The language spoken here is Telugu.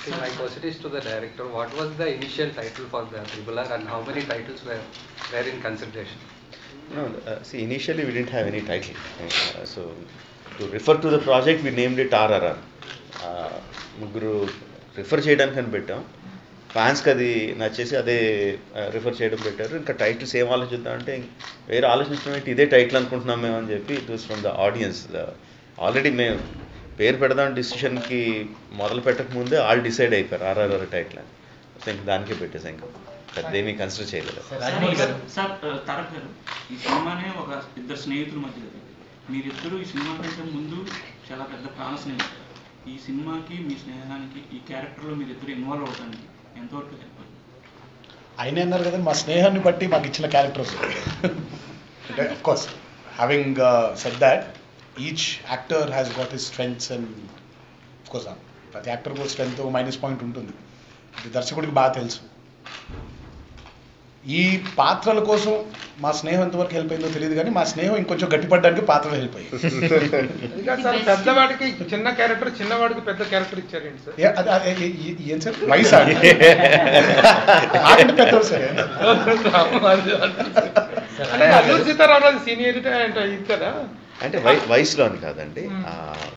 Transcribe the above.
See, my question is to the director. What was the initial title for the Tribula and how many titles were there in consideration? No, uh, see, initially we didn't have any title. Uh, so, to refer to the project, we named it RRR. Uh, ముగ్గురు రిఫర్ చేయడానికి అని పెట్టాం ఫ్యాన్స్కి అది నచ్చేసి అదే రిఫర్ చేయడం పెట్టారు ఇంకా టైటిల్స్ ఏం ఆలోచిద్దాం అంటే వేరే ఆలోచించడం ఏంటి ఇదే టైటిల్ అనుకుంటున్నాం మేము అని చెప్పి it was from the audience already మేము పేరు పెడదాం డిసిషన్కి మొదలు పెట్టక ముందే వాళ్ళు డిసైడ్ అయిపోయారు ఆర్ఆర్ఆర్ టైటిల్ అని సో ఇంక దానికే పెట్టేసాం ఇంకా పెద్దేమీ కన్సిడర్ చేయలేదు రాజమౌళి గారు సార్ ఆ, తారక్ గారు ఈ సినిమానే ఒక ఇద్దరు స్నేహితుల మధ్య మీరిద్దరూ ఈ సినిమా కంటే ముందు చాలా పెద్ద ప్రాణ స్నేహితులు ఈ సినిమాకి మీ స్నేహానికి ఈ క్యారెక్టర్లో మీరిద్దరు ఇన్వాల్వ్ అవడానికి ఎంతవరకు హెల్ప్ ఆయన అన్నారు కదా మా స్నేహాన్ని బట్టి మాకు ఇచ్చిన క్యారెక్టర్స్ అంటే of course having set that each actor has got his strengths and of course ప్రతి యాక్టర్ కూడా స్ట్రెంగ్త్ మైనస్ పాయింట్ ఉంటుంది ఇది దర్శకుడికి బాగా తెలుసు ఈ పాత్రల కోసం మా స్నేహం ఎంతవరకు హెల్ప్ అయిందో తెలియదు కానీ మా స్నేహం ఇంకొంచెం గట్టిపడడానికి పాత్రలు హెల్ప్ అయ్యాయి అది కాదు సార్ పెద్దవాడికి చిన్న క్యారెక్టర్ చిన్నవాడికి పెద్ద క్యారెక్టర్ ఇచ్చారేంటి సార్ ఏ- అది- అది- ఏ- ఏ- ఏం సార్ వయసు అండి నాకంటే పెద్దవాడు సార్ అంటే అల్లూరు సీతారామరాజు సీనియర్ అంటే ఇది కదా అంటే వై వయసులో అని కాదండి మ్మ్. ఆ,